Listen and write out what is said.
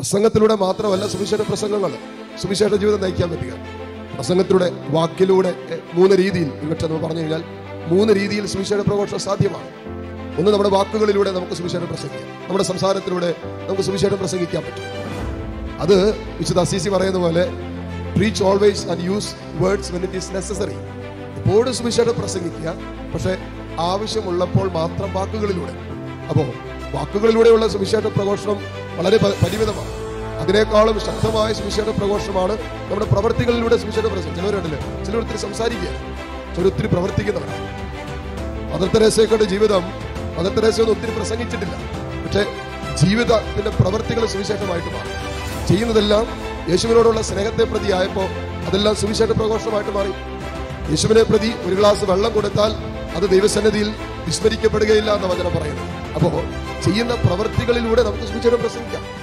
പ്രസംഗത്തിലൂടെ മാത്രമല്ല സുവിശേഷ പ്രസംഗങ്ങൾ സുവിശേഷ ജീവിതം നയിക്കാൻ പറ്റുക പ്രസംഗത്തിലൂടെ വാക്കിലൂടെ എ, മൂന്ന് രീതിയിൽ ഇങ്ങോട്ട് നമ്മൾ പറഞ്ഞു കഴിഞ്ഞാൽ മൂന്ന് രീതിയിൽ സുവിശേഷ പ്രഘോഷണം സാധ്യമാണ് ഒന്ന് നമ്മുടെ വാക്കുകളിലൂടെ നമുക്ക് സുവിശേഷം പ്രസംഗിക്കാം നമ്മുടെ സംസാരത്തിലൂടെ നമുക്ക് സുവിശേഷം പ്രസംഗിക്കാൻ പറ്റും അത് വിശുദ്ധ അസീസി പറയുന്ന പോലെ preach always and use words when it is necessary എപ്പോഴും സുവിശേഷം പ്രസംഗിക്കുക പക്ഷെ ആവശ്യമുള്ളപ്പോൾ മാത്രം വാക്കുകളിലൂടെ അപ്പോൾ വാക്കുകളിലൂടെയുള്ള സുവിശേഷ പ്രഘോഷണം വളരെ പ- പരിമിതമാണ് അതിനേക്കാളും ശക്തമായ സുവിശേഷ പ്രഘോഷണമാണ് നമ്മുടെ പ്രവർത്തികളിലൂടെ സുവിശേഷ പ്രസംഗം ചിലവരുണ്ടല്ലേ ചിലർ ഒത്തിരി സംസാരിക്കുക ചിലർ ഒത്തിരി പ്രവർത്തിക്കുന്നവരാണ് മദർ തെരേസയുടെ ജീവിതം മദർ തെരേസ ഒന്നും ഒത്തിരി പ്രസംഗിച്ചിട്ടില്ല പക്ഷെ ജീവിതത്തിന്റെ പ്രവർത്തികൾ സുവിശേഷമായിട്ട് മാറി ചെയ്യുന്നതെല്ലാം യേശുവിനോടുള്ള സ്നേഹത്തെ പ്രതി ആയപ്പോൾ അതെല്ലാം സുവിശേഷ പ്രഘോഷമായിട്ട് മാറി യേശുവിനെ പ്രതി ഒരു ഗ്ലാസ് വെള്ളം കൊടുത്താൽ അത് ദൈവസന്നിധിയിൽ വിസ്മരിക്കപ്പെടുകയില്ല എന്ന വചനം പറയുന്നു അപ്പോ ചെയ്യുന്ന പ്രവർത്തികളിലൂടെ നമുക്ക് സുവിശേഷം പ്രസംഗിക്കാം